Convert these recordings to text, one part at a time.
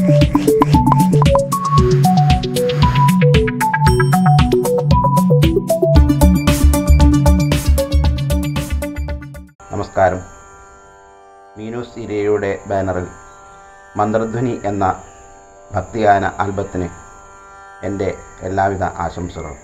നമസ്കാരം മീനൂസ് ഇരയുടെ ബാനറിൽ മന്ത്രധ്വനി എന്ന ഭക്തിഗാന ആൽബത്തിന് എൻ്റെ എല്ലാവിധ ആശംസകളും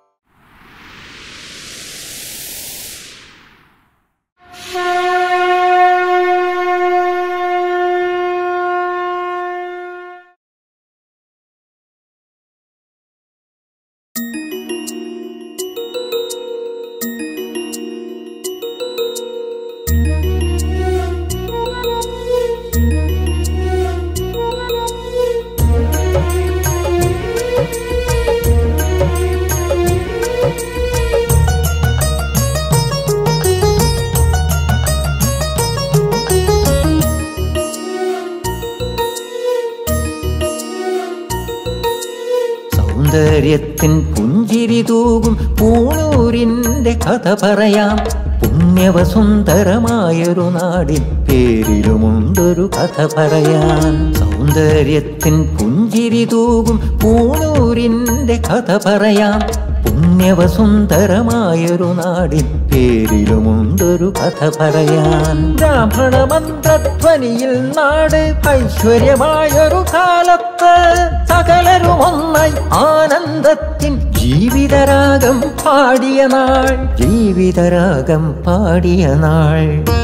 സൗന്ദര്യത്തിൻ പുഞ്ചിരി തൂകും പൂണൂരിന്റെ കഥ പറയാം പുണ്യവസുന്ദരമായൊരു നാടിൻ പേരിലുമുണ്ടൊരു കഥ പറയാൻ സൗന്ദര്യത്തിൻ പുഞ്ചിരി തൂകും പൂണൂരിന്റെ കഥ പറയാം പുണ്യവസുന്ദരമായൊരു നാടിൻ പേരിലുമുണ്ടൊരു കഥ പറയാൻ ബ്രാഹ്മണ മന്ത്രധ്വനിയിൽ നാട് ഐശ്വര്യമായൊരു കാലത്ത് സകലരും ഒന്നായി ആനന്ദത്തിൻ ജീവിതരാഗം പാടിയ നാൾ ജീവിതരാഗം പാടിയ നാൾ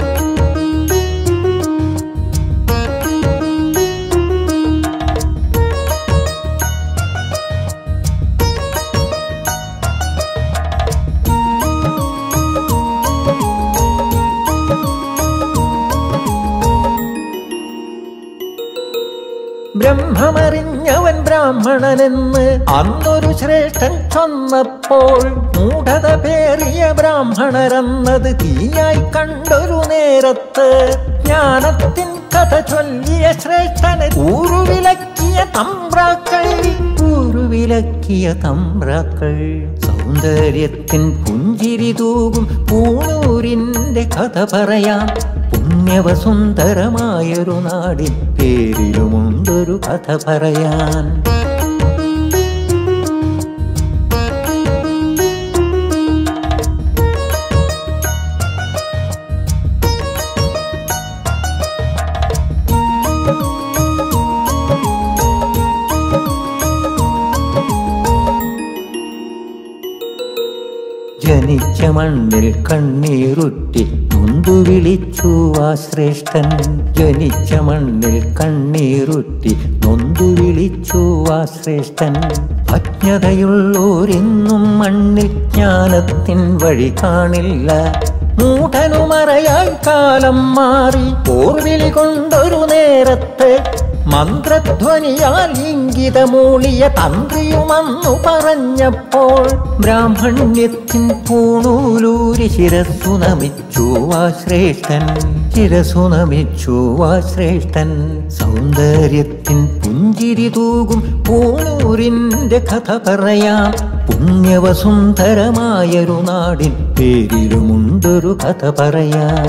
ബ്രഹ്മമറിഞ്ഞവൻ ബ്രാഹ്മണനെന്ന് അന്നൊരു ശ്രേഷ്ഠൻ ചൊന്നപ്പോൾ മൂഢത പേറിയ ബ്രാഹ്മണരെന്നത് തീയായി കണ്ടൊരു നേരത്ത് ജ്ഞാനത്തിൻ കഥ ചൊല്ലിയ ശ്രേഷ്ഠനെ ഊറുവിലക്കിയ തമ്പ്രാക്കൾ ഊറുവിലക്കിയ തമ്പ്രാക്കൾ സൗന്ദര്യത്തിൻ പുഞ്ചിരി തൂകും പൂണൂരിന്റെ കഥ പറയാം പുണ്യവസുന്ദരമായൊരു നാടിൻ പേരിലുമുണ്ടൊരു കഥ പറയാൻ ജനിച്ച മണ്ണിൽ കണ്ണീറുറ്റി നൊന്തു വിളിച്ചു ആ ശ്രേഷ്ഠൻ ജനിച്ച മണ്ണിൽ കണ്ണീറുറ്റി നൊന്തു വിളിച്ചു ആ ശ്രേഷ്ഠൻ അജ്ഞതയുള്ളോരെന്നും മണ്ണിൽ ജ്ഞാനത്തിൻ വഴി കാണില്ല മൂഢനുമറയായി കാലം മാറി ഓർവിളി കൊണ്ടൊരു നേരത്ത് മന്ത്രധ്വനിയാൽ ഇംഗിതമൂളിയ തന്ത്രിയുമന്നു പറഞ്ഞപ്പോൾ ബ്രാഹ്മണ്യത്തിൻ പൂണൂലൂരി ശിരസ്സു നമിച്ചു ആ ശ്രേഷ്ഠൻ ശിരസ്സു നമിച്ചു ആ ശ്രേഷ്ഠൻ സൗന്ദര്യത്തിൻ പുഞ്ചിരി തൂകും പൂണൂരിന്റെ കഥ പറയാം പുണ്യവസുന്ദരമായൊരു നാടിൻ പേരിലുമുണ്ടൊരു കഥ പറയാൻ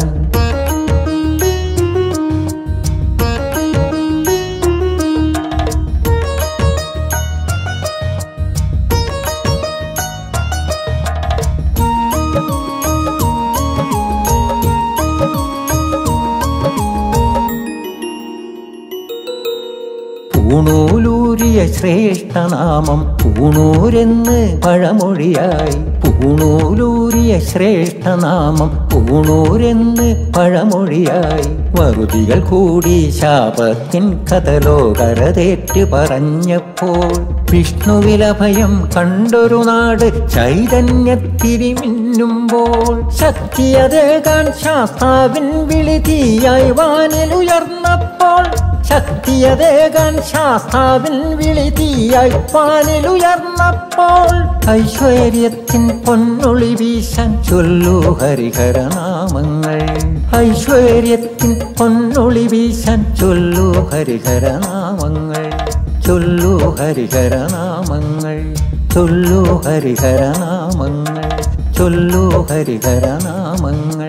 പൂണൂലൂരിയ ശ്രേഷ്ഠനാമം പൂണൂരെന്ന് പഴമൊഴിയായി പൂണൂലൂരിയ ശ്രേഷ്ഠനാമം പൂണൂരെന്ന് പഴമൊഴിയായി വറുതികൾ കൂടി ശാപത്തിൻ കഥലോ കരതേറ്റ് പറഞ്ഞപ്പോൾ വിഷ്ണുവിലഭയം കണ്ടൊരു നാട് ചൈതന്യത്തിരി മിന്നുമ്പോൾ ശക്തിയതേകാൻ ശാസ്താവിൻ വിളി തീയായി വാനിലുയർന്നപ്പോൾ ശക്തിയതേകാൻ ശാസ്താവിൻ വിളി തീയായി വാനിലുയർന്നപ്പോൾ ഐശ്വര്യത്തിൻ പൊന്നൊളി വീശാൻ ചൊല്ലു ഹരിഹരനാമങ്ങൾ ഐശ്വര്യത്തിൻ പൊന്നൊളി വീശാൻ ചൊല്ലു ഹരിഹരനാമങ്ങൾ ചൊല്ലു ഹരിഹരനാമങ്ങൾ ചൊല്ലു ഹരിഹരനാമങ്ങൾ ചൊല്ലു ഹരിഹരനാമങ്ങൾ